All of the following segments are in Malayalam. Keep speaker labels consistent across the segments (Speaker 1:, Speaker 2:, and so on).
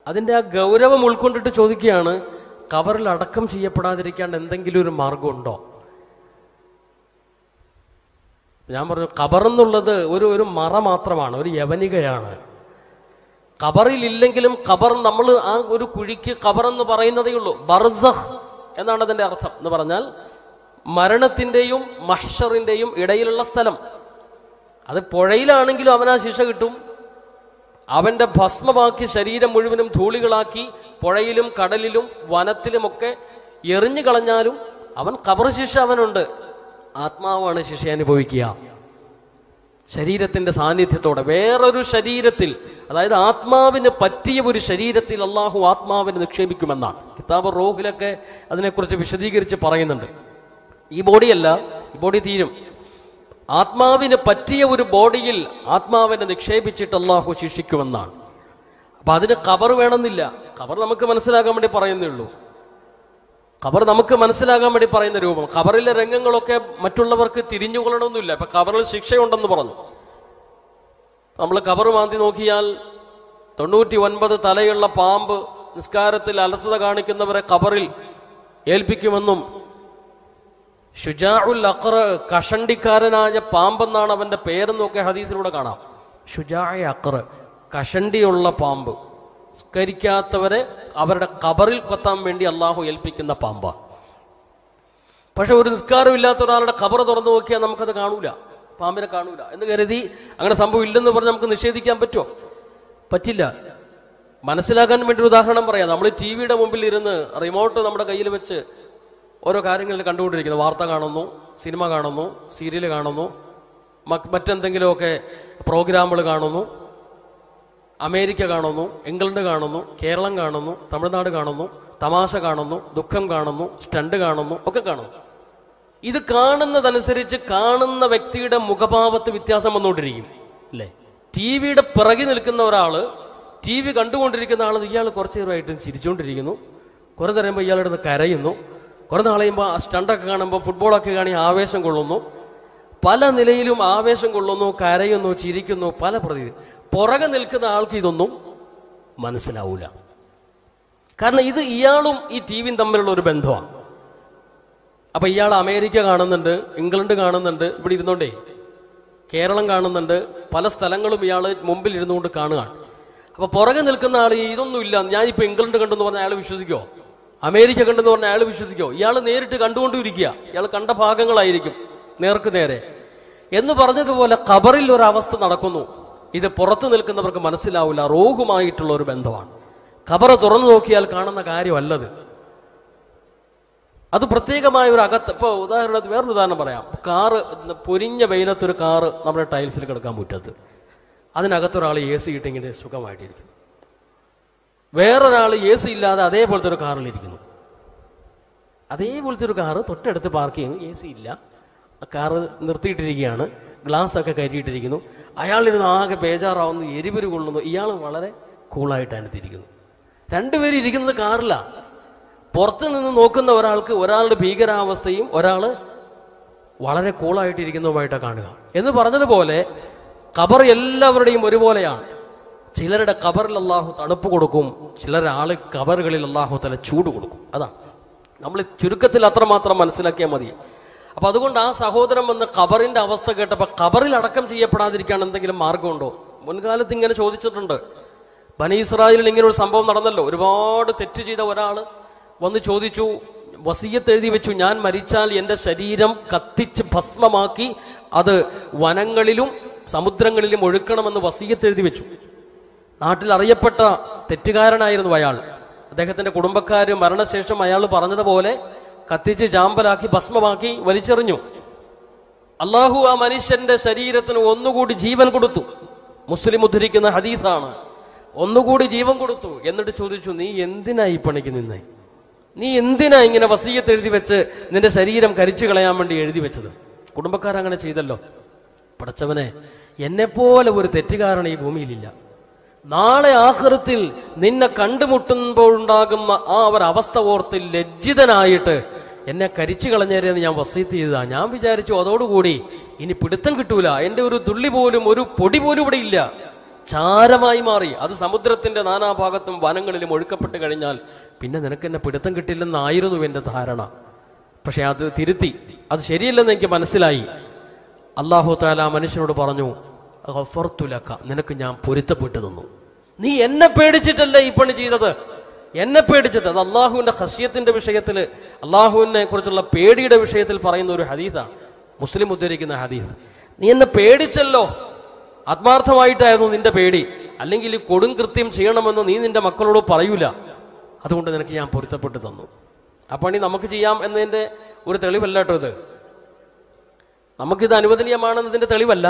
Speaker 1: അതിന്റെ ആ ഗൗരവം ഉൾക്കൊണ്ടിട്ട് ചോദിക്കുകയാണ് കബറിൽ അടക്കം ചെയ്യപ്പെടാതിരിക്കാണ്ട് എന്തെങ്കിലും ഒരു മാർഗമുണ്ടോ ഞാൻ പറഞ്ഞു ഖബർ എന്നുള്ളത് ഒരു ഒരു മറ മാത്രമാണ് ഒരു യവനികയാണ് ഖബറിൽ ഇല്ലെങ്കിലും ഖബർ നമ്മൾ ആ ഒരു കുഴിക്ക് ഖബർ എന്ന് പറയുന്നതേ ഉള്ളൂ ബർസഖ് എന്നാണ് അതിന്റെ അർത്ഥം എന്ന് പറഞ്ഞാൽ മരണത്തിന്റെയും മഹ്ഷറിന്റെയും ഇടയിലുള്ള സ്ഥലം അത് പുഴയിലാണെങ്കിലും അവനാ ശിക്ഷ കിട്ടും അവന്റെ ഭസ്മമാക്കി ശരീരം മുഴുവനും ധൂളികളാക്കി പുഴയിലും കടലിലും വനത്തിലുമൊക്കെ എറിഞ്ഞു കളഞ്ഞാലും അവൻ ഖബർ ശിക്ഷ അവനുണ്ട് ആത്മാവാണ് ശിക്ഷ അനുഭവിക്കുക ശരീരത്തിന്റെ സാന്നിധ്യത്തോടെ വേറൊരു ശരീരത്തിൽ അതായത് ആത്മാവിന് പറ്റിയ ഒരു ശരീരത്തിൽ അള്ളാഹു ആത്മാവിനെ നിക്ഷേപിക്കുമെന്നാണ് കിതാബ് റോഹിലൊക്കെ അതിനെക്കുറിച്ച് വിശദീകരിച്ച് പറയുന്നുണ്ട് ഈ ബോഡിയല്ല ഈ ബോഡി തീരും ആത്മാവിന് പറ്റിയ ഒരു ബോഡിയിൽ ആത്മാവിനെ നിക്ഷേപിച്ചിട്ട് അള്ളാഹു ശിക്ഷിക്കുമെന്നാണ് അപ്പൊ അതിന് കബർ വേണമെന്നില്ല കബർ നമുക്ക് മനസ്സിലാക്കാൻ വേണ്ടി പറയുന്നേ ഉള്ളൂ ഖബർ നമുക്ക് മനസ്സിലാകാൻ വേണ്ടി പറയുന്ന രൂപം ഖബറിലെ രംഗങ്ങളൊക്കെ മറ്റുള്ളവർക്ക് തിരിഞ്ഞുകൊള്ളണമെന്നില്ല ഇപ്പൊ ഖബറിൽ ശിക്ഷയുണ്ടെന്ന് പറഞ്ഞു നമ്മൾ ഖബർ മാന്തി നോക്കിയാൽ തൊണ്ണൂറ്റി ഒൻപത് തലയുള്ള പാമ്പ് നിസ്കാരത്തിൽ അലസത കാണിക്കുന്നവരെ ഖബറിൽ ഏൽപ്പിക്കുമെന്നും ഷുജാഉൽ അഖർ കഷണ്ടിക്കാരനായ പാമ്പെന്നാണ് അവന്റെ പേരെന്നൊക്കെ ഹദീസിലൂടെ കാണാം ഷുജായ അഖർ കഷണ്ടിയുള്ള പാമ്പ് സ്കരിക്കാത്തവരെ അവരുടെ കബറിൽ കൊത്താൻ വേണ്ടി അള്ളാഹു ഏൽപ്പിക്കുന്ന പാമ്പാണ് പക്ഷെ ഒരു നിസ്കാരം ഇല്ലാത്ത ഒരാളുടെ ഖബർ തുറന്നു നോക്കിയാൽ നമുക്കത് കാണൂല പാമ്പിനെ കാണൂല എന്ന് കരുതി അങ്ങനെ സംഭവം ഇല്ലെന്ന് പറഞ്ഞ് നമുക്ക് നിഷേധിക്കാൻ പറ്റുമോ പറ്റില്ല മനസ്സിലാക്കാൻ വേണ്ടി ഒരു ഉദാഹരണം പറയാം നമ്മൾ ടി വിയുടെ മുമ്പിൽ ഇരുന്ന് റിമോട്ട് നമ്മുടെ കയ്യിൽ വെച്ച് ഓരോ കാര്യങ്ങളിൽ കണ്ടുകൊണ്ടിരിക്കുന്നു വാർത്ത കാണുന്നു സിനിമ കാണുന്നു സീരിയൽ കാണുന്നു മ- മറ്റെന്തെങ്കിലുമൊക്കെ പ്രോഗ്രാമുകൾ കാണുന്നു അമേരിക്ക കാണുന്നു ഇംഗ്ലണ്ട് കാണുന്നു കേരളം കാണുന്നു തമിഴ്നാട് കാണുന്നു തമാശ കാണുന്നു ദുഃഖം കാണുന്നു സ്റ്റണ്ട് കാണുന്നു ഒക്കെ കാണുന്നു ഇത് കാണുന്നതനുസരിച്ച് കാണുന്ന വ്യക്തിയുടെ മുഖഭാവത്ത് വ്യത്യാസം വന്നുകൊണ്ടിരിക്കും അല്ലേ ടി വിയുടെ പിറകി നിൽക്കുന്ന ഒരാള് ടി വി കണ്ടുകൊണ്ടിരിക്കുന്ന ആൾ ഇയാൾ കുറച്ച് നേരമായിട്ട് ചിരിച്ചുകൊണ്ടിരിക്കുന്നു കുറെ നേരം കഴിയുമ്പോൾ ഇയാളുടെ അടുത്ത് കരയുന്നു കുറെ നാൾ കഴിയുമ്പോൾ ആ സ്റ്റണ്ടൊക്കെ കാണുമ്പോൾ ഫുട്ബോളൊക്കെ കാണി ആവേശം കൊള്ളുന്നു പല നിലയിലും ആവേശം കൊള്ളുന്നു കരയുന്നു ചിരിക്കുന്നു പല പ്രതി പുറകെ നിൽക്കുന്ന ആൾക്ക് ഇതൊന്നും മനസ്സിലാവൂല കാരണം ഇത് ഇയാളും ഈ ടി വിയും തമ്മിലുള്ള ഒരു ബന്ധമാണ് അപ്പൊ ഇയാൾ അമേരിക്ക കാണുന്നുണ്ട് ഇംഗ്ലണ്ട് കാണുന്നുണ്ട് ഇവിടെ ഇരുന്നോണ്ടേ കേരളം കാണുന്നുണ്ട് പല സ്ഥലങ്ങളും ഇയാൾ മുമ്പിൽ ഇരുന്നുകൊണ്ട് കാണുകയാണ് അപ്പൊ പുറകെ നിൽക്കുന്ന ആൾ ഇതൊന്നും ഇല്ല ഞാനിപ്പോ ഇംഗ്ലണ്ട് കണ്ടെന്ന് പറഞ്ഞ അയാൾ വിശ്വസിക്കോ അമേരിക്ക കണ്ടെന്ന് പറഞ്ഞ അയാൾ വിശ്വസിക്കോ ഇയാൾ നേരിട്ട് കണ്ടുകൊണ്ടിരിക്കുക ഇയാൾ കണ്ട ഭാഗങ്ങളായിരിക്കും നേർക്ക് നേരെ എന്ന് പറഞ്ഞതുപോലെ ഖബറിൽ ഒരു അവസ്ഥ നടക്കുന്നു ഇത് പുറത്തു നിൽക്കുന്നവർക്ക് മനസ്സിലാവില്ല റോഹുമായിട്ടുള്ള ഒരു ബന്ധമാണ് ഖബറ് തുറന്നു നോക്കിയാൽ കാണുന്ന കാര്യമല്ലത് അത് പ്രത്യേകമായ ഒരു അകത്ത് ഇപ്പോൾ ഉദാഹരണത്തിന് വേറൊരു ഉദാഹരണം പറയാം കാറ് പൊരിഞ്ഞ വെയിലത്തൊരു കാറ് നമ്മുടെ ടൈൽസിൽ കിടക്കാൻ മുറ്റത്ത് അതിനകത്തൊരാൾ എ സി ഇട്ടിങ്ങനെ സുഖമായിട്ടിരിക്കുന്നു വേറൊരാൾ എ സി ഇല്ലാതെ അതേപോലത്തെ ഒരു കാറിലിരിക്കുന്നു അതേപോലത്തെ ഒരു കാറ് തൊട്ടടുത്ത് പാർക്ക് ചെയ്യുന്നു എ സി ഇല്ല ആ കാറ് നിർത്തിയിട്ടിരിക്കുകയാണ് ഗ്ലാസ് ഒക്കെ കയറ്റിയിട്ടിരിക്കുന്നു അയാളിരുന്ന് ആകെ ബേജാറാവുന്നു എരിവര് കൊള്ളുന്നു ഇയാൾ വളരെ കൂളായിട്ടാണ് എത്തിയിരിക്കുന്നു രണ്ടുപേരും ഇരിക്കുന്നത് കാറിലാണ് പുറത്ത് നിന്ന് നോക്കുന്ന ഒരാൾക്ക് ഒരാളുടെ ഭീകരാവസ്ഥയും ഒരാള് വളരെ കൂളായിട്ടിരിക്കുന്നതുമായിട്ടാണ് കാണുക എന്ന് പറഞ്ഞതുപോലെ ഖബർ എല്ലാവരുടെയും ഒരുപോലെയാണ് ചിലരുടെ ഖബറിൽ അള്ളാഹു തണുപ്പ് കൊടുക്കും ചിലരുടെ ആള് ഖബറുകളിൽ അള്ളാഹു തല ചൂട് കൊടുക്കും അതാണ് നമ്മൾ ചുരുക്കത്തിൽ അത്രമാത്രം മനസ്സിലാക്കിയാൽ മതി അപ്പൊ അതുകൊണ്ട് ആ സഹോദരൻ വന്ന് ഖബറിന്റെ അവസ്ഥ കേട്ടപ്പോ ഖബറിൽ അടക്കം ചെയ്യപ്പെടാതിരിക്കാൻ എന്തെങ്കിലും മാർഗമുണ്ടോ മുൻകാലത്ത് ഇങ്ങനെ ചോദിച്ചിട്ടുണ്ട് ബനി ഇസ്രായേലിൽ ഇങ്ങനെ ഒരു സംഭവം നടന്നല്ലോ ഒരുപാട് തെറ്റ് ചെയ്ത ഒരാള് വന്ന് ചോദിച്ചു വസീയത്ത് എഴുതി വെച്ചു ഞാൻ മരിച്ചാൽ എൻ്റെ ശരീരം കത്തിച്ച് ഭസ്മമാക്കി അത് വനങ്ങളിലും സമുദ്രങ്ങളിലും ഒഴുക്കണമെന്ന് വസീയത്ത് എഴുതി വെച്ചു നാട്ടിൽ അറിയപ്പെട്ട തെറ്റുകാരനായിരുന്നു അയാൾ അദ്ദേഹത്തിന്റെ കുടുംബക്കാര് മരണശേഷം അയാൾ പറഞ്ഞതുപോലെ കത്തിച്ച് ചാമ്പലാക്കി ഭസ്മമാക്കി വലിച്ചെറിഞ്ഞു അള്ളാഹു ആ മനുഷ്യന്റെ ശരീരത്തിന് ഒന്നുകൂടി ജീവൻ കൊടുത്തു മുസ്ലിം ഉദ്ധരിക്കുന്ന ഹദീസാണ് ഒന്നുകൂടി ജീവൻ കൊടുത്തു എന്നിട്ട് ചോദിച്ചു നീ എന്തിനാ ഈ പണിക്ക് നിന്നേ നീ എന്തിനാ ഇങ്ങനെ വസീയത്ത് എഴുതി വെച്ച് നിന്റെ ശരീരം കരിച്ചു കളയാൻ വേണ്ടി എഴുതി വെച്ചത് കുടുംബക്കാരങ്ങനെ ചെയ്തല്ലോ പടച്ചവനെ എന്നെപ്പോലെ ഒരു തെറ്റുകാരൻ ഈ ഭൂമിയിലില്ല നാളെ ആഹൃത്തിൽ നിന്നെ കണ്ടുമുട്ടുമ്പോഴുണ്ടാകുന്ന ആ ഒരു അവസ്ഥ ഓർത്ത് ലജ്ജിതനായിട്ട് എന്നെ കരിച്ചു കളഞ്ഞേരെന്ന് ഞാൻ വസീത്ത് ചെയ്തതാ ഞാൻ വിചാരിച്ചു അതോടുകൂടി ഇനി പിടുത്തം കിട്ടൂല എന്റെ ഒരു തുള്ളി പോലും ഒരു പൊടി പോലും ഇവിടെ ഇല്ല ചാരമായി മാറി അത് സമുദ്രത്തിന്റെ നാനാഭാഗത്തും വനങ്ങളിലും ഒഴുക്കപ്പെട്ട് കഴിഞ്ഞാൽ പിന്നെ നിനക്ക് എന്നെ പിടുത്തം കിട്ടില്ലെന്നായിരുന്നു എൻ്റെ ധാരണ പക്ഷെ അത് തിരുത്തി അത് ശരിയല്ലെന്ന് എനിക്ക് മനസ്സിലായി അള്ളാഹു താല ആ മനുഷ്യനോട് പറഞ്ഞു "ഗഫർതുലക, നിനക്ക് ഞാൻ പൊരുത്തപ്പെട്ടു തന്നു നീ എന്നെ പേടിച്ചിട്ടല്ലേ ഈ പണി ചെയ്തത് എന്നെ പേടിച്ചിട്ട് അത് അള്ളാഹുവിന്റെ ഹസ്യത്തിന്റെ വിഷയത്തിൽ അള്ളാഹുവിനെ കുറിച്ചുള്ള പേടിയുടെ വിഷയത്തിൽ പറയുന്ന ഒരു ഹദീസാണ് മുസ്ലിം ഉദ്ധരിക്കുന്ന ഹദീസ് നീ എന്നെ പേടിച്ചല്ലോ ആത്മാർത്ഥമായിട്ടായിരുന്നു നിന്റെ പേടി അല്ലെങ്കിൽ ഈ കൊടും കൃത്യം ചെയ്യണമെന്ന് നീ നിന്റെ മക്കളോട് പറയൂല അതുകൊണ്ട് നിനക്ക് ഞാൻ പൊരുത്തപ്പെട്ടു തന്നു ആ പണി നമുക്ക് ചെയ്യാം എന്നതിന്റെ ഒരു തെളിവല്ല കേട്ടോ ഇത് നമുക്കിത് അനുവദനീയമാണെന്നതിന്റെ തെളിവല്ല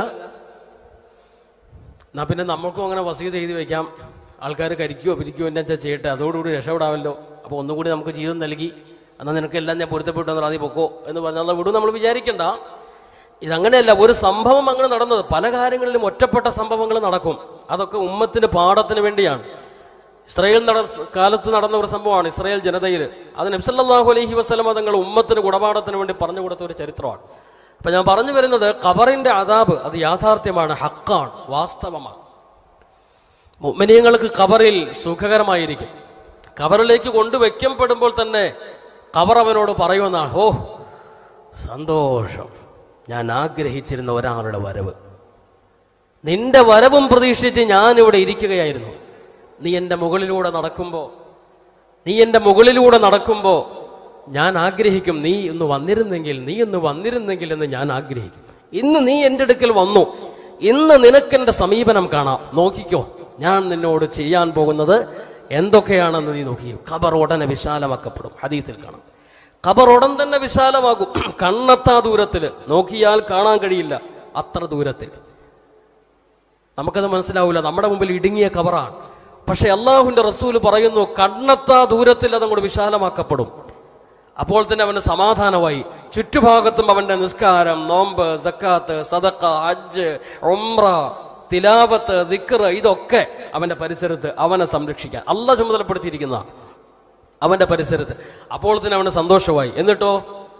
Speaker 1: എന്നാ പിന്നെ നമുക്കും അങ്ങനെ വസീത് ചെയ്ത് വെക്കാം ആൾക്കാർ കരിക്കുകയോ പിരിക്കുകയോ എന്നെ ചെയ്യട്ടെ അതോടുകൂടി രക്ഷപ്പെടാമല്ലോ അപ്പോൾ ഒന്നും കൂടി നമുക്ക് ജീവിതം നൽകി എന്നാൽ നിനക്കെല്ലാം ഞാൻ പൊരുത്തപ്പെട്ടു എന്നാൽ നീ പൊക്കോ എന്ന് പറഞ്ഞാൽ വിടും നമ്മൾ വിചാരിക്കണ്ട ഇതങ്ങനെയല്ല ഒരു സംഭവം അങ്ങനെ നടന്നത് പല കാര്യങ്ങളിലും ഒറ്റപ്പെട്ട സംഭവങ്ങൾ നടക്കും അതൊക്കെ ഉമ്മത്തിന് പാഠത്തിന് വേണ്ടിയാണ് ഇസ്രായേൽ നട കാലത്ത് നടന്ന ഒരു സംഭവമാണ് ഇസ്രായേൽ ജനതയിൽ അത് നബ്സല്ലാഹു അലൈഹി വസ്ലമ തങ്ങൾ ഉമ്മത്തിന് ഗുണപാഠത്തിന് വേണ്ടി പറഞ്ഞു കൊടുത്ത ഒരു ചരിത്രമാണ് അപ്പൊ ഞാൻ പറഞ്ഞു വരുന്നത് ഖബറിന്റെ അതാബ് അത് യാഥാർത്ഥ്യമാണ് ഹക്കാണ് വാസ്തവമാണ് മുഅ്മിനീങ്ങൾക്ക് ഖബറിൽ സുഖകരമായിരിക്കും ഖബറിലേക്ക് കൊണ്ടുവയ്ക്കപ്പെടുമ്പോൾ തന്നെ ഖബർ അവനോട് പറയുമെന്നാണ് ഓ സന്തോഷം ഞാൻ ആഗ്രഹിച്ചിരുന്ന ഒരാളുടെ വരവ് നിന്റെ വരവും പ്രതീക്ഷിച്ച് ഞാൻ ഇവിടെ ഇരിക്കുകയായിരുന്നു നീ എൻ്റെ മുകളിലൂടെ നടക്കുമ്പോൾ നീ എൻ്റെ മുകളിലൂടെ നടക്കുമ്പോൾ ഞാൻ ആഗ്രഹിക്കും നീ ഒന്ന് വന്നിരുന്നെങ്കിൽ നീ ഒന്ന് വന്നിരുന്നെങ്കിൽ എന്ന് ഞാൻ ആഗ്രഹിക്കും ഇന്ന് നീ എൻ്റെ അടുക്കൽ വന്നു ഇന്ന് നിനക്കെന്റെ സമീപനം കാണാം നോക്കിക്കോ ഞാൻ നിന്നോട് ചെയ്യാൻ പോകുന്നത് എന്തൊക്കെയാണെന്ന് നീ നോക്കിക്കോ ഖബർ ഉടനെ വിശാലമാക്കപ്പെടും ഹദീസിൽ കാണാം ഖബർ ഉടൻ തന്നെ വിശാലമാകും കണ്ണെത്താ ദൂരത്തിൽ നോക്കിയാൽ കാണാൻ കഴിയില്ല അത്ര ദൂരത്തിൽ നമുക്കത് മനസ്സിലാവില്ല നമ്മുടെ മുമ്പിൽ ഇടുങ്ങിയ കബറാണ് പക്ഷെ അള്ളാഹുവിന്റെ റസൂല് പറയുന്നു കണ്ണെത്താ ദൂരത്തിൽ അതങ്ങോട്ട് വിശാലമാക്കപ്പെടും അപ്പോൾ തന്നെ അവന് സമാധാനമായി ചുറ്റുഭാഗത്തും അവന്റെ നിസ്കാരം നോമ്പ് സക്കാത്ത് സദക്ക ഹജ്ജ് ഉംറ തിലാവത്ത് ദിക്ർ ഇതൊക്കെ അവന്റെ പരിസരത്ത് അവനെ സംരക്ഷിക്കാൻ അല്ല ചുമതലപ്പെടുത്തിയിരിക്കുന്ന അവന്റെ പരിസരത്ത് അപ്പോൾ തന്നെ അവന് സന്തോഷമായി എന്നിട്ടോ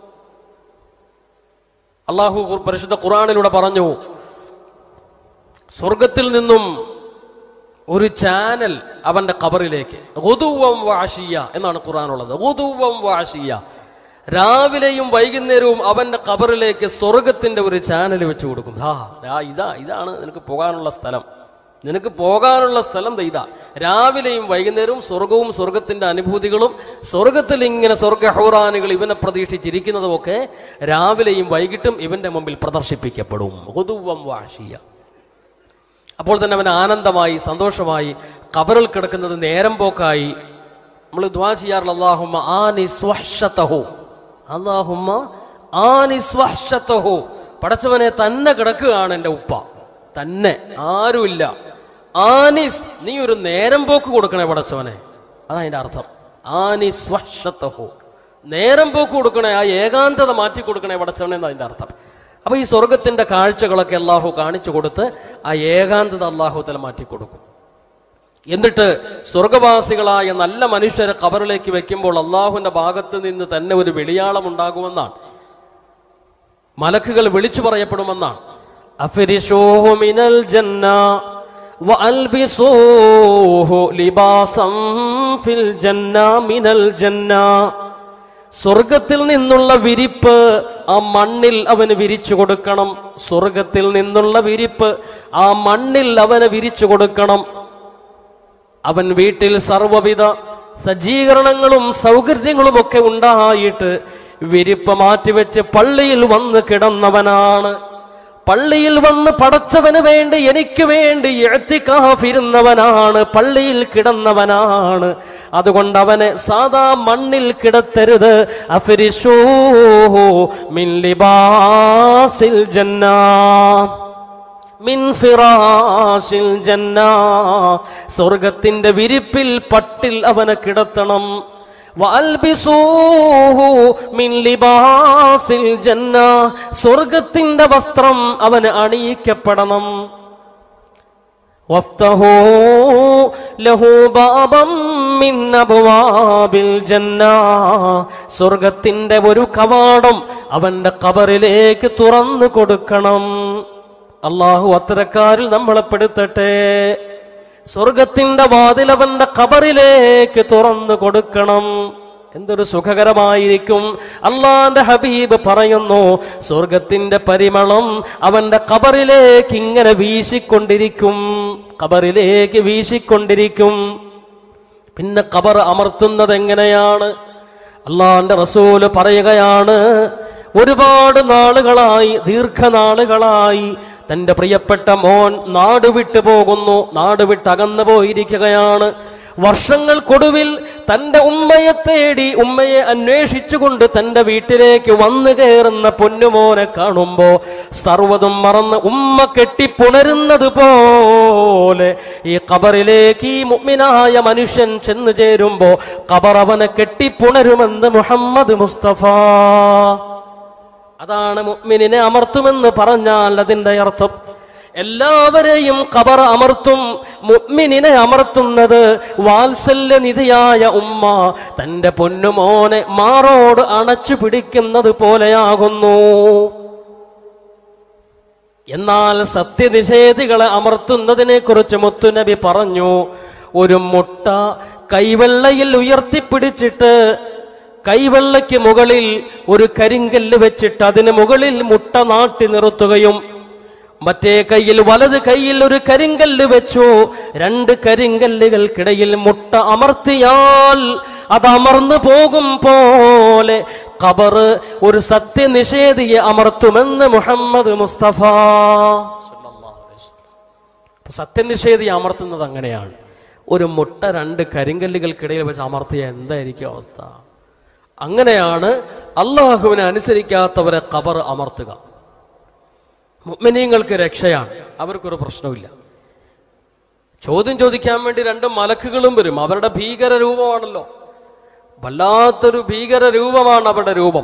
Speaker 1: അള്ളാഹു പരിശുദ്ധ ഖുറാനിലൂടെ പറഞ്ഞു സ്വർഗത്തിൽ നിന്നും ഒരു ചാനൽ അവന്റെ ഖബറിലേക്ക് റുതുവം വാഷിയ എന്നാണ് ഖുറാനുള്ളത് റുതുവം വാഷിയ രാവിലെയും വൈകുന്നേരവും അവന്റെ ഖബറിലേക്ക് സ്വർഗത്തിന്റെ ഒരു ചാനൽ വെച്ച് കൊടുക്കും ഹാ ദാ ഇതാ ഇതാണ് നിനക്ക് പോകാനുള്ള സ്ഥലം നിനക്ക് പോകാനുള്ള സ്ഥലം ദാ ഇതാ രാവിലെയും വൈകുന്നേരവും സ്വർഗവും സ്വർഗത്തിന്റെ അനുഭൂതികളും സ്വർഗത്തിൽ ഇങ്ങനെ സ്വർഗഹൂറാനുകൾ ഇവനെ പ്രതീക്ഷിച്ചിരിക്കുന്നതും ഒക്കെ രാവിലെയും വൈകിട്ടും ഇവന്റെ മുമ്പിൽ പ്രദർശിപ്പിക്കപ്പെടും റുതുവം വാഷിയ അപ്പോൾ തന്നെ അവൻ ആനന്ദമായി സന്തോഷമായി കബറിൽ കിടക്കുന്നത് നേരം പോക്കായി നമ്മൾ ദ്വാ ചെയ്യാറുള്ള അള്ളാഹുമ്മ ആനി സ്വഹ്ഷതഹു അള്ളാഹുമ്മ ആനി സ്വഹ്ഷതഹു പടച്ചവനെ തന്നെ കിടക്കുകയാണ് എൻ്റെ ഉപ്പ തന്നെ ആരുമില്ല ആനിസ് നീ ഒരു നേരം പോക്ക് കൊടുക്കണേ പടച്ചവനെ അതാ അതിന്റെ അർത്ഥം ആനി സ്വഹ്ഷതഹു നേരം പോക്ക് കൊടുക്കണേ ആ ഏകാന്തത മാറ്റി കൊടുക്കണേ പടച്ചവനെ എന്നാ അതിന്റെ അർത്ഥം അപ്പൊ ഈ സ്വർഗത്തിന്റെ കാഴ്ചകളൊക്കെ അള്ളാഹു കാണിച്ചു കൊടുത്ത് ആ ഏകാന്തത അള്ളാഹു തല മാറ്റി കൊടുക്കും എന്നിട്ട് സ്വർഗവാസികളായ നല്ല മനുഷ്യരെ കബറിലേക്ക് വെക്കുമ്പോൾ അള്ളാഹുവിന്റെ ഭാഗത്ത് നിന്ന് തന്നെ ഒരു വെളിയാളം ഉണ്ടാകുമെന്നാണ് മലക്കുകൾ വിളിച്ചു പറയപ്പെടുമെന്നാണ് അഫിരിശോഹു മിനൽ ജന്ന വഅൽബിസൂഹു ലിബാസം ഫിൽ ജന്ന മിനൽ ജന്ന സ്വർഗത്തിൽ നിന്നുള്ള വിരിപ്പ് ആ മണ്ണിൽ അവന് വിരിച്ചു കൊടുക്കണം സ്വർഗത്തിൽ നിന്നുള്ള വിരിപ്പ് ആ മണ്ണിൽ അവന് വിരിച്ചു കൊടുക്കണം അവൻ വീട്ടിൽ സർവവിധ സജ്ജീകരണങ്ങളും സൗകര്യങ്ങളും ഒക്കെ ഉണ്ടായിട്ട് വിരിപ്പ് മാറ്റിവെച്ച് പള്ളിയിൽ വന്ന് കിടന്നവനാണ് പള്ളിയിൽ വന്ന് പടച്ചവന് വേണ്ടി എനിക്ക് വേണ്ടി എഴുത്തിക്കാഫിരുന്നവനാണ് പള്ളിയിൽ കിടന്നവനാണ് അതുകൊണ്ട് അവനെ സാധാ മണ്ണിൽ കിടത്തരുത് അഫിരിഷൂഹു മിൻ ലിബാസിൽ ജന്നാ മിൻ ഫിറാശിൽ ജന്ന സ്വർഗത്തിന്റെ വിരിപ്പിൽ പട്ടിൽ അവനെ കിടത്തണം വഅൽബിസൂഹു മിൻ ലിബാസിൽ ജന്ന സ്വർഗത്തിന്റെ വസ്ത്രം അവന് അണിയിക്കപ്പെടണം വഫ്തഹൂ ലഹു ബാബം മിൻ അബ്വാബിൽ ജന്ന സ്വർഗത്തിന്റെ ഒരു കവാടം അവന്റെ കബറിലേക്ക് തുറന്നു കൊടുക്കണം അള്ളാഹു അത്തരക്കാരിൽ നമ്മളെ പെടുത്തട്ടെ സ്വർഗത്തിന്റെ വാതിൽ അവന്റെ ഖബറിലേക്ക് തുറന്നു കൊടുക്കണം എന്തൊരു സുഖകരമായിരിക്കും അള്ളാന്റെ ഹബീബ് പറയുന്നു സ്വർഗത്തിന്റെ പരിമളം അവന്റെ ഖബറിലേക്ക് ഇങ്ങനെ വീശിക്കൊണ്ടിരിക്കും ഖബറിലേക്ക് വീശിക്കൊണ്ടിരിക്കും പിന്നെ ഖബർ അമർത്തുന്നത് എങ്ങനെയാണ് അള്ളാന്റെ റസൂല് പറയുകയാണ് ഒരുപാട് നാളുകളായി ദീർഘനാളുകളായി തന്റെ പ്രിയപ്പെട്ട മോൻ നാട് വിട്ടു പോകുന്നു നാട് വിട്ട് അകന്നു പോയിരിക്കുകയാണ് വർഷങ്ങൾക്കൊടുവിൽ തന്റെ ഉമ്മയെ തേടി ഉമ്മയെ അന്വേഷിച്ചുകൊണ്ട് തന്റെ വീട്ടിലേക്ക് വന്നു കയറുന്ന പൊന്നുമോനെ കാണുമ്പോ സർവ്വതും മറന്ന് ഉമ്മ കെട്ടിപ്പുണരുന്നത് പോലെ ഈ ഖബറിലേക്ക് ഈ മുഅ്മിനായ മനുഷ്യൻ ചെന്നു ചേരുമ്പോ ഖബർ അവനെ കെട്ടിപ്പുണരുമെന്ന് മുഹമ്മദ് മുസ്തഫ അതാണ് മുഅ്മിനിനെ അമർത്തുമെന്ന് പറഞ്ഞാൽ അതിന്റെ അർത്ഥം എല്ലാവരെയും ഖബർ അമർത്തും മുഅ്മിനിനെ അമർത്തുന്നത് വാത്സല്യനിധിയായ ഉമ്മ തന്റെ പൊന്നുമോനെ മാറോട് അണച്ചു പിടിക്കുന്നത് പോലെയാകുന്നു എന്നാൽ സത്യനിഷേധികളെ അമർത്തുന്നതിനെ കുറിച്ച് മുത്തുനബി പറഞ്ഞു ഒരു മുട്ട കൈവെള്ളയിൽ ഉയർത്തിപ്പിടിച്ചിട്ട് കൈവെള്ളയ്ക്ക് മുകളിൽ ഒരു കരിങ്കല്ല് വെച്ചിട്ട് അതിന് മുകളിൽ മുട്ട നാട്ടി നിർത്തുകയും മറ്റേ കയ്യിൽ വലത് കയ്യിൽ ഒരു കരിങ്കല്ല് വെച്ചു രണ്ട് കരിങ്കല്ലുകൾക്കിടയിൽ മുട്ട അമർത്തിയാൽ അത് അമർന്നു പോകും പോലെ ഖബറ് ഒരു സത്യനിഷേധിയെ അമർത്തുമെന്ന് മുഹമ്മദ് മുസ്തഫ അപ്പൊ സത്യനിഷേധിയെ അമർത്തുന്നത് അങ്ങനെയാണ് ഒരു മുട്ട രണ്ട് കരിങ്കല്ലുകൾക്കിടയിൽ വെച്ച് അമർത്തിയ എന്തായിരിക്കും അവസ്ഥ അങ്ങനെയാണ് അള്ളാഹുവിനെ അനുസരിക്കാത്തവരെ ഖബർ അമർത്തുക മുഅ്മിനീങ്ങൾക്ക് രക്ഷയാണ് അവർക്കൊരു പ്രശ്നമില്ല ചോദ്യം ചോദിക്കാൻ വേണ്ടി രണ്ട് മലക്കുകളും വരും അവരുടെ ഭീകര രൂപമാണല്ലോ വല്ലാത്തൊരു ഭീകര രൂപമാണ് അവരുടെ രൂപം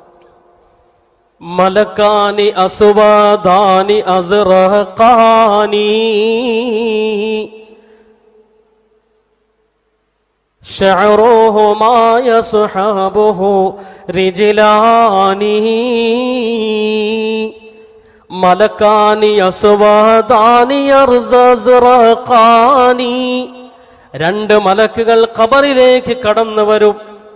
Speaker 1: മലക്കാനി അസുവാദാനി അസ്റഖാനി شعرهما يصحبه رجلان മലക്കാനി അസുവാദാനി അർസസ്റഖാനി രണ്ട് മലക്കുകൾ ഖബറിലേക്ക് കടന്നു വരും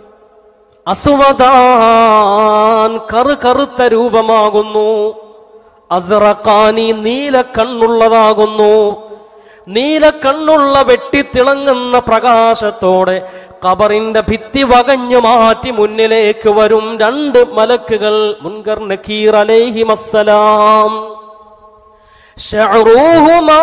Speaker 1: അസുവദാൻ കറു കറുത്ത രൂപമാകുന്നു അസറഖാനി നീല കണ്ണുള്ളതാകുന്നു നീല കണ്ണുള്ള വെട്ടിത്തിളങ്ങുന്ന പ്രകാശത്തോടെ ഖബറിന്റെ ഭിത്തി വകഞ്ഞു മാറ്റി മുന്നിലേക്ക് വരും രണ്ട് മലക്കുകൾ മുൻകർ നക്കീർ അലൈഹിമസ്സലാം ശഅറൂഹുമാ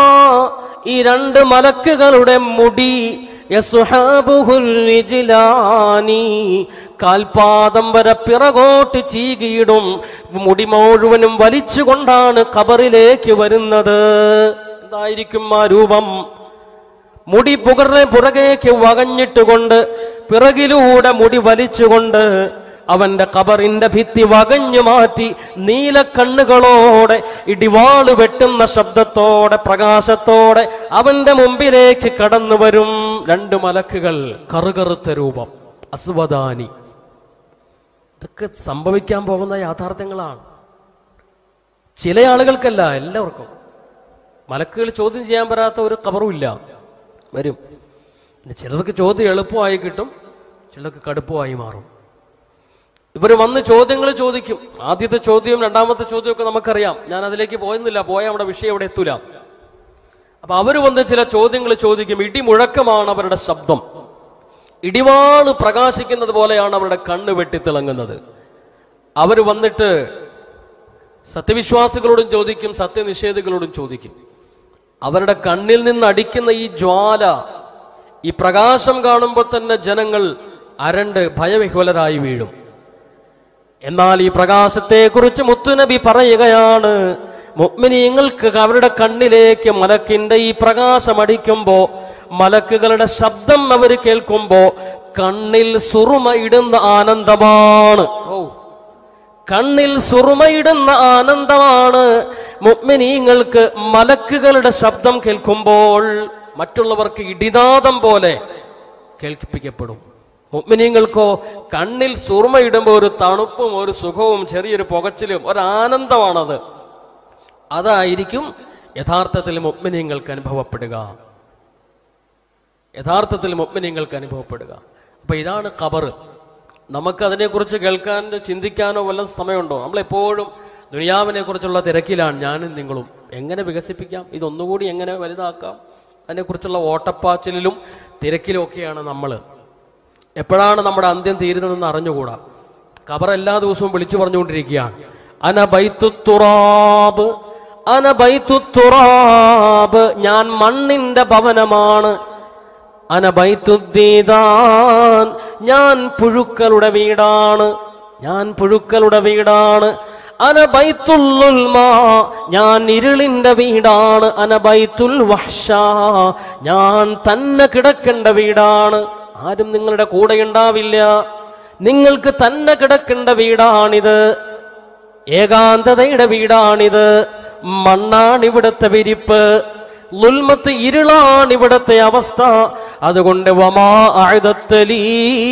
Speaker 1: ഈ രണ്ട് മലക്കുകളുടെ മുടി യസുഹാബുഹുൽ വിജിലാനി കാൽപാദം വരെ പിറകോട്ട് ചീകിയിടും മുടി മുഴുവനും വലിച്ചുകൊണ്ടാണ് ഖബറിലേക്ക് വരുന്നത് എന്തായിരിക്കും ആ രൂപം മുടി പുകറിനെ പുറകേക്ക് വകഞ്ഞിട്ടുകൊണ്ട് പിറകിലൂടെ മുടി വലിച്ചുകൊണ്ട് അവന്റെ കബറിന്റെ ഭിത്തി വകഞ്ഞു മാറ്റി നീലക്കണ്ണുകളോടെ ഇടിവാള് വെട്ടുന്ന ശബ്ദത്തോടെ പ്രകാശത്തോടെ അവന്റെ മുമ്പിലേക്ക് കടന്നു വരും രണ്ട് മലക്കുകൾ കറുകറുത്ത രൂപം അസ്വദാനി ഇതൊക്കെ സംഭവിക്കാൻ പോകുന്ന യാഥാർത്ഥ്യങ്ങളാണ് ചില ആളുകൾക്കല്ല എല്ലാവർക്കും മലക്കുകൾ ചോദ്യം ചെയ്യാൻ പറ്റാത്ത ഒരു കബറുമില്ല വരും പിന്നെ ചിലർക്ക് ചോദ്യം എളുപ്പമായി കിട്ടും ചിലർക്ക് കടുപ്പമായി മാറും ഇവർ വന്ന് ചോദ്യങ്ങൾ ചോദിക്കും ആദ്യത്തെ ചോദ്യവും രണ്ടാമത്തെ ചോദ്യമൊക്കെ നമുക്കറിയാം ഞാൻ അതിലേക്ക് പോയെന്നില്ല പോയ നമ്മുടെ വിഷയം അവിടെ എത്തൂല അപ്പൊ അവർ വന്ന് ചില ചോദ്യങ്ങൾ ചോദിക്കും ഇടിമുഴക്കമാണ് അവരുടെ ശബ്ദം ഇടിവാള് പ്രകാശിക്കുന്നത് പോലെയാണ് അവരുടെ കണ്ണ് വെട്ടിത്തിളങ്ങുന്നത് അവർ വന്നിട്ട് സത്യവിശ്വാസികളോടും ചോദിക്കും സത്യനിഷേധികളോടും ചോദിക്കും അവരുടെ കണ്ണിൽ നിന്ന് അടിക്കുന്ന ഈ ജ്വാല ഈ പ്രകാശം കാണുമ്പോൾ തന്നെ ജനങ്ങൾ അരണ്ട് ഭയവിഹ്വലരായി വീഴും എന്നാൽ ഈ പ്രകാശത്തെക്കുറിച്ച് മുത്തുനബി പറയുകയാണ് മുഅ്മിനീങ്ങൾക്ക് അവരുടെ കണ്ണിലേക്ക് മലക്കിന്റെ ഈ പ്രകാശം അടിക്കുമ്പോ മലക്കുകളുടെ ശബ്ദം അവർ കേൾക്കുമ്പോ കണ്ണിൽ സുറുമ ഇടുന്ന ആനന്ദമാണ് ഓ കണ്ണിൽ സുറുമയിടുന്ന ആനന്ദമാണ് മുഅ്മിനീങ്ങൾക്ക് മലക്കുകളുടെ ശബ്ദം കേൾക്കുമ്പോൾ മറ്റുള്ളവർക്ക് ഇടിനാദം പോലെ കേൾപ്പിക്കപ്പെടും മുഅ്മിനീങ്ങൾക്കോ കണ്ണിൽ സുറുമയിടുമ്പോൾ ഒരു തണുപ്പും ഒരു സുഖവും ചെറിയൊരു പുകച്ചിലും ഒരു ആനന്ദമാണത് അതായിരിക്കും യഥാർത്ഥത്തിൽ മുഗ്മിനീങ്ങൾക്ക് അനുഭവപ്പെടുക യഥാർത്ഥത്തിൽ മുഗ്മിനീങ്ങൾക്ക് അനുഭവപ്പെടുക അപ്പൊ ഇതാണ് ഖബർ നമുക്ക് അതിനെക്കുറിച്ച് കേൾക്കാൻ ചിന്തിക്കാനോ വല്ല സമയമുണ്ടോ നമ്മളെപ്പോഴും ദുനിയാവിനെ കുറിച്ചുള്ള തിരക്കിലാണ് ഞാനും നിങ്ങളും എങ്ങനെ വികസിപ്പിക്കാം ഇതൊന്നുകൂടി എങ്ങനെ വലുതാക്കാം അതിനെക്കുറിച്ചുള്ള ഓട്ടപ്പാച്ചിലും തിരക്കിലും ഒക്കെയാണ് നമ്മൾ എപ്പോഴാണ് നമ്മുടെ അന്ത്യം തീരുന്നതെന്ന് അറിഞ്ഞുകൂടാ ഖബർ എല്ലാ ദിവസവും വിളിച്ചു പറഞ്ഞുകൊണ്ടിരിക്കുകയാണ് അന ബൈത്തുറാബ് അന ബൈത്തുറാബ് ഞാൻ മണ്ണിന്റെ ഭവനമാണ് അന ബൈത്തുദ്ദീദാൻ ഞാൻ പുഴുക്കളുടെ വീടാണ് ഞാൻ പുഴുക്കളുടെ വീടാണ് അന ബൈത്തുല്ലുൽമാ ഞാൻ ഇരുളിന്റെ വീടാണ് അന ബൈത്തുൽ വഹ്ഷ ഞാൻ തന്നെ കിടക്കേണ്ട വീടാണ് ആരും നിങ്ങളുടെ കൂടെ ഉണ്ടാവില്ല നിങ്ങൾക്ക് തന്നെ കിടക്കേണ്ട വീടാണിത് ഏകാന്തതയുടെ വീടാണിത് മണ്ണാണ് ഇവിടുത്തെ വിരിപ്പ് ലുൽമത്ത് ഇരുളാണ് ഇവിടുത്തെ അവസ്ഥ അതുകൊണ്ട് വമാ ആഴുതത്തലീ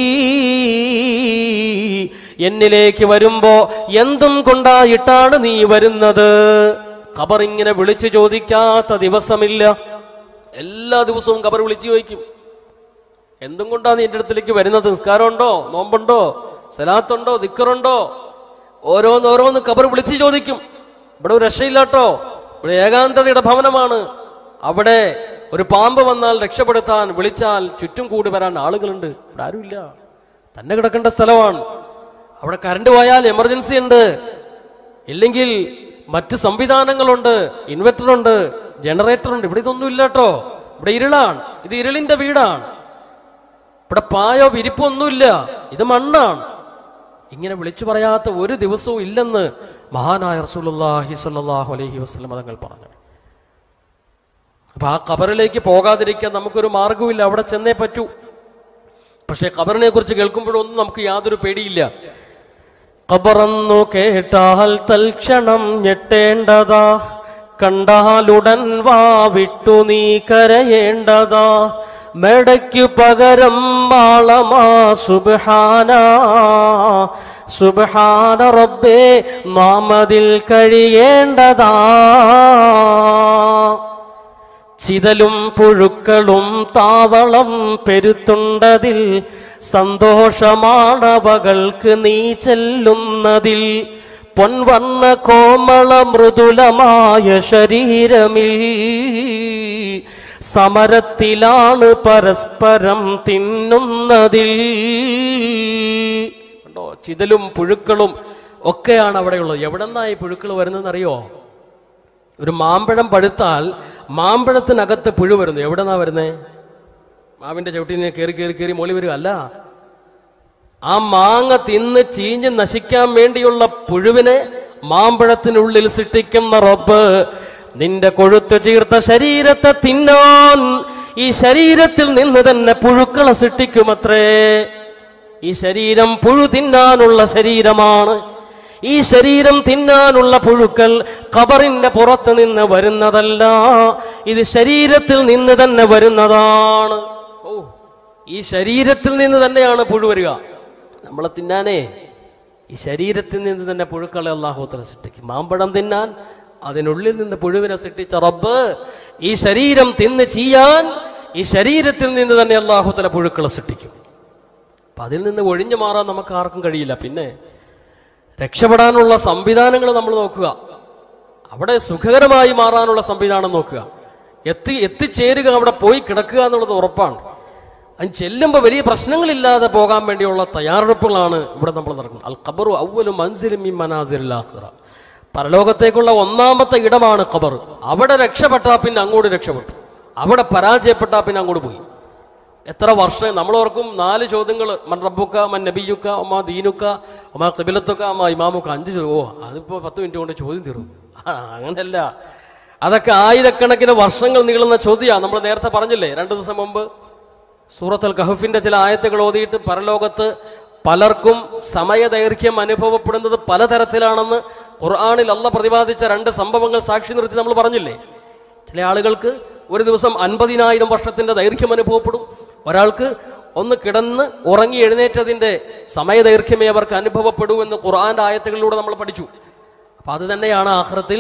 Speaker 1: എന്നിലേക്ക് വരുമ്പോ എന്തും കൊണ്ടായിട്ടാണ് നീ വരുന്നത് ഖബർ ഇങ്ങനെ വിളിച്ചു ചോദിക്കാത്ത ദിവസമില്ല എല്ലാ ദിവസവും ഖബർ വിളിച്ചു ചോദിക്കും എന്തും കൊണ്ടാ നീ എന്റെ അടുത്തേക്ക് വരുന്നത് നിസ്കാരമുണ്ടോ നോമ്പുണ്ടോ സലാത്തുണ്ടോ ദിക്കറുണ്ടോ ഓരോന്ന് ഓരോന്ന് ഖബർ വിളിച്ചു ചോദിക്കും ഇവിടെ ഒരു രക്ഷയില്ലാട്ടോ ഇവിടെ ഏകാന്തതയുടെ ഭവനമാണ് അവിടെ ഒരു പാമ്പ് വന്നാൽ രക്ഷപ്പെടുത്താൻ വിളിച്ചാൽ ചുറ്റും കൂടി വരാൻ ആളുകളുണ്ട് ഇവിടെ ആരുമില്ല തന്നെ കിടക്കേണ്ട സ്ഥലമാണ് അവിടെ കറണ്ട് പോയാൽ എമർജൻസി ഉണ്ട് ഇല്ലെങ്കിൽ മറ്റ് സംവിധാനങ്ങളുണ്ട് ഇൻവെർട്ടർ ഉണ്ട് ജനറേറ്റർ ഉണ്ട് ഇവിടെ ഇതൊന്നും ഇല്ല കേട്ടോ ഇവിടെ ഇരുളാണ് ഇത് ഇരുളിന്റെ വീടാണ് ഇവിടെ പായോ വിരിപ്പോ ഒന്നുമില്ല ഇത് മണ്ണാണ് ഇങ്ങനെ വിളിച്ചു പറയാത്ത ഒരു ദിവസവും ഇല്ലെന്ന് മഹാനായ റസൂലുള്ളാഹി സ്വല്ലല്ലാഹു അലൈഹി വസല്ലം തങ്ങൾ പറഞ്ഞു അപ്പൊ ആ ഖബറിലേക്ക് പോകാതിരിക്കാൻ നമുക്കൊരു മാർഗവുമില്ല അവിടെ ചെന്നേ പറ്റൂ പക്ഷെ ഖബറിനെ കുറിച്ച് കേൾക്കുമ്പോഴൊന്നും നമുക്ക് യാതൊരു പേടിയില്ല ഖബറെന്നു കേട്ടാൽ തൽക്ഷണം ഞെട്ടേണ്ടതാ കണ്ടാലുടൻ വാ വിട്ടു നീ കരയേണ്ടതാ മെടയ്ക്കു പകരം മാളമാ സുബ്ഹാന സുബ്ഹാന റബ്ബേ മാമതിൽ കഴിയേണ്ടതാ ചിതലും പുഴുക്കളും താവളം പെരുത്തുണ്ടതിൽ സന്തോഷമാണവകൾക്ക് നീ ചെല്ലുന്നതിൽ പൊൻവർണ്ണ കോമള മൃദുലമായ ശരീരമിൽ സമരത്തിലാണ് പരസ്പരം തിന്നുന്നതിൽ കണ്ടോ ചിതലും പുഴുക്കളും ഒക്കെയാണ് അവിടെയുള്ളത് എവിടെന്നായി പുഴുക്കൾ വരുന്നതെന്നറിയോ ഒരു മാമ്പഴം പഴുത്താൽ മാമ്പഴത്തിനകത്ത് പുഴു വരുന്നു എവിടെന്നാ വരുന്നേ മാവിന്റെ ചവിട്ടിൽ നിന്ന് കയറി കയറി കയറി മോളി വരിക അല്ല ആ മാങ്ങ തിന്ന് ചീഞ്ഞ് നശിക്കാൻ വേണ്ടിയുള്ള പുഴുവിനെ മാമ്പഴത്തിനുള്ളിൽ സൃഷ്ടിക്കുന്ന റബ്ബ് നിന്റെ കൊഴുത്തു ചീർത്ത ശരീരത്തെ തിന്നാൻ ഈ ശരീരത്തിൽ നിന്ന് തന്നെ പുഴുക്കളെ സൃഷ്ടിക്കുമത്രേ ഈ ശരീരം പുഴു തിന്നാനുള്ള ശരീരമാണ് ഈ ശരീരം തിന്നാനുള്ള പുഴുക്കൾ ഖബറിന്റെ പുറത്ത് നിന്ന് വരുന്നതല്ല ഇത് ശരീരത്തിൽ നിന്ന് തന്നെ വരുന്നതാണ് ഓ ഈ ശരീരത്തിൽ നിന്ന് തന്നെയാണ് പുഴു വരിക നമ്മളെ തിന്നാനേ ഈ ശരീരത്തിൽ നിന്ന് തന്നെ പുഴുക്കളെ അള്ളാഹുത്തല സൃഷ്ടിക്കും മാമ്പഴം തിന്നാൻ അതിനുള്ളിൽ നിന്ന് പുഴുവിനെ സൃഷ്ടിച്ച റബ്ബ് ഈ ശരീരം തിന്ന് ചെയ്യാൻ ഈ ശരീരത്തിൽ നിന്ന് തന്നെ അള്ളാഹുത്തല പുഴുക്കളെ സൃഷ്ടിക്കും അപ്പൊ അതിൽ നിന്ന് ഒഴിഞ്ഞു മാറാൻ നമുക്ക് ആർക്കും കഴിയില്ല പിന്നെ രക്ഷപ്പെടാനുള്ള സംവിധാനങ്ങൾ നമ്മൾ നോക്കുക അവിടെ സുഖകരമായി മാറാനുള്ള സംവിധാനം നോക്കുക എത്തി എത്തിച്ചേരുക അവിടെ പോയി കിടക്കുക എന്നുള്ളത് ഉറപ്പാണ് അതിന് ചെല്ലുമ്പോൾ വലിയ പ്രശ്നങ്ങളില്ലാതെ പോകാൻ വേണ്ടിയുള്ള തയ്യാറെടുപ്പുകളാണ് ഇവിടെ നമ്മൾ നടക്കുന്നത് അൽ ഖബറു അവലും മൻസിലും ഈ മനാസിലാഖിറ പരലോകത്തേക്കുള്ള ഒന്നാമത്തെ ഇടമാണ് ഖബർ അവിടെ രക്ഷപ്പെട്ടാ പിന്നെ അങ്ങോട്ട് രക്ഷപ്പെട്ടു അവിടെ പരാജയപ്പെട്ടാ പിന്നെ അങ്ങോട്ട് പോയി എത്ര വർഷം നമ്മൾ ഓർക്കും നാല് ചോദ്യങ്ങൾ മൻ റബ്ബുക്ക മൻ നബിയുക്ക ഒമാ ദീനുക്ക ഒമാ കിബിലത്തുക്ക അമ്മ ഇമാമുക്ക അഞ്ച് ചോദ്യം ഓ അതിപ്പോ പത്ത് മിനിറ്റ് കൊണ്ട് ചോദ്യം തീർന്നു ആ, അങ്ങനെയല്ല അതൊക്കെ ആയിരക്കണക്കിന് വർഷങ്ങൾ നീളുന്ന ചോദ്യമാണ് നമ്മൾ നേരത്തെ പറഞ്ഞില്ലേ രണ്ടു ദിവസം മുമ്പ് സൂറത്തുൽ കഹഫിന്റെ ചില ആയത്തുകൾ ഓതിയിട്ട് പരലോകത്ത് പലർക്കും സമയദൈർഘ്യം അനുഭവപ്പെടുന്നത് പലതരത്തിലാണെന്ന് ഖുർആാനിൽ അല്ല പ്രതിപാദിച്ച രണ്ട് സംഭവങ്ങൾ സാക്ഷി നിർത്തി നമ്മൾ പറഞ്ഞില്ലേ ചില ആളുകൾക്ക് ഒരു ദിവസം അൻപതിനായിരം വർഷത്തിന്റെ ദൈർഘ്യം അനുഭവപ്പെടും ഒരാൾക്ക് ഒന്ന് കിടന്ന് ഉറങ്ങി എഴുന്നേറ്റതിന്റെ സമയദൈർഘ്യമേ അവർക്ക് അനുഭവപ്പെടൂ എന്ന് ഖുർആന്റെ ആയത്തുകളിലൂടെ നമ്മൾ പഠിച്ചു അപ്പൊ അത് തന്നെയാണ് ആഹ്റത്തിൽ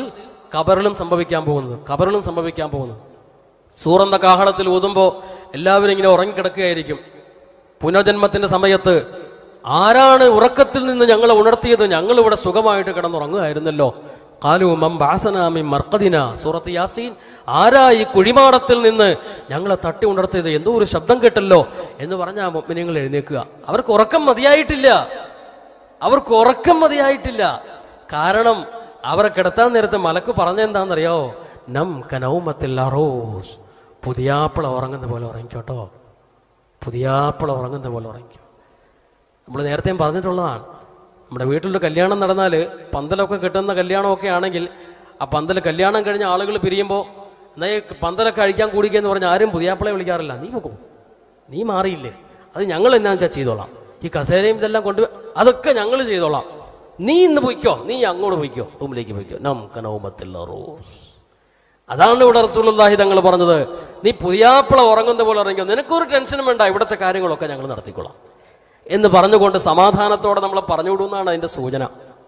Speaker 1: കബറിലും സംഭവിക്കാൻ പോകുന്നത് കബറിലും സംഭവിക്കാൻ പോകുന്നത് സൂറന്ന കാഹളത്തിൽ ഊതുമ്പോൾ എല്ലാവരും ഇങ്ങനെ ഉറങ്ങിക്കിടക്കുകയായിരിക്കും പുനർജന്മത്തിന്റെ സമയത്ത് ആരാണ് ഉറക്കത്തിൽ നിന്ന് ഞങ്ങളെ ഉണർത്തിയത് ഞങ്ങൾ ഇവിടെ സുഖമായിട്ട് കിടന്നുറങ്ങുകയായിരുന്നല്ലോ കാലു മം ബാസനാമി മർക്കദിന സൂറത്ത് യാസീൻ ആരാ ഈ കുഴിമാടത്തിൽ നിന്ന് ഞങ്ങളെ തട്ടി ഉണർത്തിയത് എന്തോ ഒരു ശബ്ദം കേട്ടല്ലോ എന്ന് പറഞ്ഞ ആ മുഗ്മിനിങ്ങൾ എഴുന്നേക്കുക അവർക്ക് ഉറക്കം മതിയായിട്ടില്ല അവർക്ക് ഉറക്കം മതിയായിട്ടില്ല കാരണം അവരെ കിടത്താൻ നേരത്തെ മലക്ക് പറഞ്ഞെന്താണെന്നറിയോ നം കനൗമത്തിൽ അറോസ് പുതിയാപ്പിള ഉറങ്ങുന്ന പോലെ ഉറങ്ങിക്കോട്ടോ പുതിയാപ്പിള ഉറങ്ങുന്ന പോലെ ഉറങ്ങിക്കോ നമ്മൾ നേരത്തെയും പറഞ്ഞിട്ടുള്ളതാണ് നമ്മുടെ വീട്ടിലൊരു കല്യാണം നടന്നാൽ പന്തലൊക്കെ കിട്ടുന്ന കല്യാണമൊക്കെ ആണെങ്കിൽ ആ പന്തൽ കല്യാണം കഴിഞ്ഞ ആളുകൾ പിരിയുമ്പോൾ എന്നാ ഈ പന്തലൊക്കെ അഴിക്കാൻ കൂടിക്കെന്ന് പറഞ്ഞാൽ ആരും പുതിയാപ്പിളെ വിളിക്കാറില്ല നീ പോകും നീ മാറിയില്ലേ അത് ഞങ്ങൾ എന്നാന്ന് വെച്ചാൽ ചെയ്തോളാം ഈ കസേരയും ഇതെല്ലാം കൊണ്ട് അതൊക്കെ ഞങ്ങൾ ചെയ്തോളാം നീ ഇന്ന് പൊയ്ക്കോ നീ അങ്ങോട്ട് പൊയ്ക്കോ റൂമിലേക്ക് പൊയ്ക്കോ നം കനൗമത്തില്ല റോസ് അതാണ് ഇവിടെ റസൂലുള്ളാഹി തങ്ങൾ പറഞ്ഞത് നീ പുതിയാപ്പിള ഉറങ്ങുന്ന പോലെ ഉറങ്ങിക്കോ നിനക്കൊരു ടെൻഷനും വേണ്ട ഇവിടുത്തെ കാര്യങ്ങളൊക്കെ ഞങ്ങൾ നടത്തിക്കൊള്ളാം എന്ന് പറഞ്ഞുകൊണ്ട് സമാധാനത്തോടെ നമ്മളെ പറഞ്ഞുവിടുന്നതാണ് അതിന്റെ സൂചന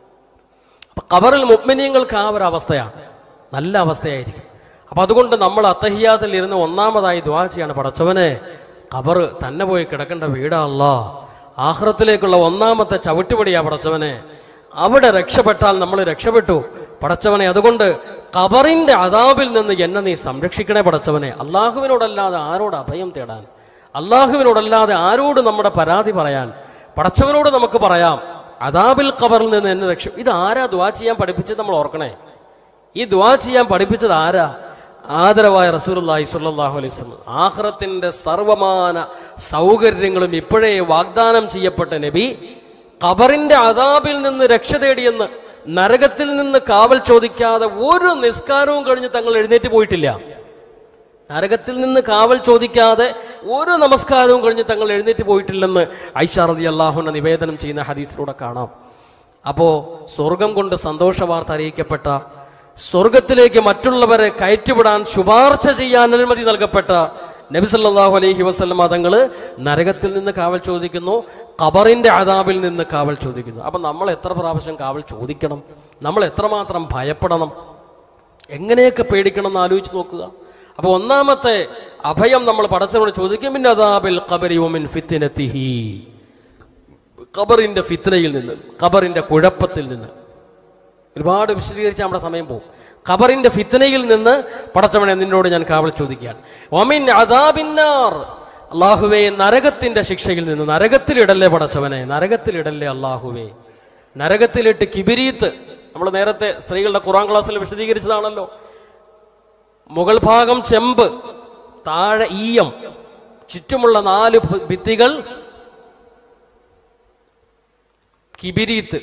Speaker 1: അപ്പൊ കബറിൽ മുഗ്മിനീങ്ങൾക്ക് ആ ഒരു അവസ്ഥയാണ് നല്ല അവസ്ഥയായിരിക്കും അപ്പൊ അതുകൊണ്ട് നമ്മൾ അത്തഹിയാത്തിൽ ഇരുന്ന് ഒന്നാമതായി ദ്വാ ചെയ്യാണ് പടച്ചവനെ കബർ തന്നെ പോയി കിടക്കേണ്ട വീടല്ല ആഹ്റത്തിലേക്കുള്ള ഒന്നാമത്തെ ചവിട്ടുപടിയാ പടച്ചവനെ അവിടെ രക്ഷപ്പെട്ടാൽ നമ്മൾ രക്ഷപ്പെട്ടു പടച്ചവനെ അതുകൊണ്ട് കബറിന്റെ അതാബിൽ നിന്ന് എന്നെ നീ സംരക്ഷിക്കണേ പടച്ചവനെ അള്ളാഹുവിനോടല്ലാതെ ആരോട് അഭയം തേടാൻ അള്ളാഹുവിനോടല്ലാതെ ആരോട് നമ്മുടെ പരാതി പറയാൻ പടച്ചവനോട് നമുക്ക് പറയാം അതാബിൽ ഖബറിൽ നിന്ന് എന്നെ രക്ഷ ഇത് ആരാ ദ്വാ ചെയ്യാൻ പഠിപ്പിച്ചത് നമ്മൾ ഓർക്കണേ ഈ ദ്വാ ചെയ്യാൻ പഠിപ്പിച്ചത് ആരാ ആദരവായ റസൂലുള്ളാഹി സ്വല്ലല്ലാഹു അലൈഹി വസല്ലം ആഖിറത്തിന്റെ സർവമാന സൗകര്യങ്ങളും ഇപ്പോഴേ വാഗ്ദാനം ചെയ്യപ്പെട്ട നബി ഖബറിന്റെ അതാബിൽ നിന്ന് രക്ഷ തേടിയെന്ന് നരകത്തിൽ നിന്ന് കാവൽ ചോദിക്കാതെ ഒരു നിസ്കാരവും കഴിഞ്ഞ് തങ്ങൾ എഴുന്നേറ്റ് പോയിട്ടില്ല നരകത്തിൽ നിന്ന് കാവൽ ചോദിക്കാതെ ഒരു നമസ്കാരവും കഴിഞ്ഞ് തങ്ങൾ എഴുന്നേറ്റ് പോയിട്ടില്ലെന്ന് ഐഷ റതി അള്ളാഹുന നിവേദനം ചെയ്യുന്ന ഹദീസിലൂടെ കാണാം അപ്പോ സ്വർഗം കൊണ്ട് സന്തോഷ വാർത്ത അറിയിക്കപ്പെട്ട സ്വർഗത്തിലേക്ക് മറ്റുള്ളവരെ കയറ്റിവിടാൻ ശുപാർശ ചെയ്യാൻ അനുമതി നൽകപ്പെട്ട നബി സല്ലല്ലാഹു അലൈഹി വസല്ലമ തങ്ങള് നരകത്തിൽ നിന്ന് കാവൽ ചോദിക്കുന്നു ഖബറിന്റെ അതാബിൽ നിന്ന് കാവൽ ചോദിക്കുന്നു അപ്പൊ നമ്മൾ എത്ര പ്രാവശ്യം കാവൽ ചോദിക്കണം നമ്മൾ എത്രമാത്രം ഭയപ്പെടണം എങ്ങനെയൊക്കെ പേടിക്കണം എന്ന് ആലോചിച്ച് നോക്കുക അപ്പൊ ഒന്നാമത്തെ അഭയം നമ്മൾ പടച്ചവനോട് ചോദിക്കും മിൻ അദാബിൽ ഖബരി വമിൻ ഫിത്നതിഹി ഖബറിന്റെ ഫിത്നയിൽ നിന്ന് ഖബറിന്റെ കുഴപ്പത്തിൽ നിന്ന് ഒരുപാട് വിശദീകരിച്ച് നമ്മുടെ സമയം പോകും ഖബറിന്റെ ഫിത്നയിൽ നിന്ന് പടച്ചവനെ നിന്നോട് ഞാൻ കാവൽ ചോദിക്കുകയാണ് ഒമിൻ അദാബിന്നാർ അള്ളാഹുവേ നരകത്തിന്റെ ശിക്ഷയിൽ നിന്ന് നരകത്തിലിടല്ലേ പടച്ചവനെ നരകത്തിലിടല്ലേ അള്ളാഹുവേ നരകത്തിലിട്ട് കിബിരീത്ത് നമ്മൾ നേരത്തെ സ്ത്രീകളുടെ ഖുറാൻ ക്ലാസ്സിൽ വിശദീകരിച്ചതാണല്ലോ മുകൾ ഭാഗം ചെമ്പ് താഴെ ഈയം ചുറ്റുമുള്ള നാല് ഭി- ഭിത്തികൾ കിബിരീത്ത്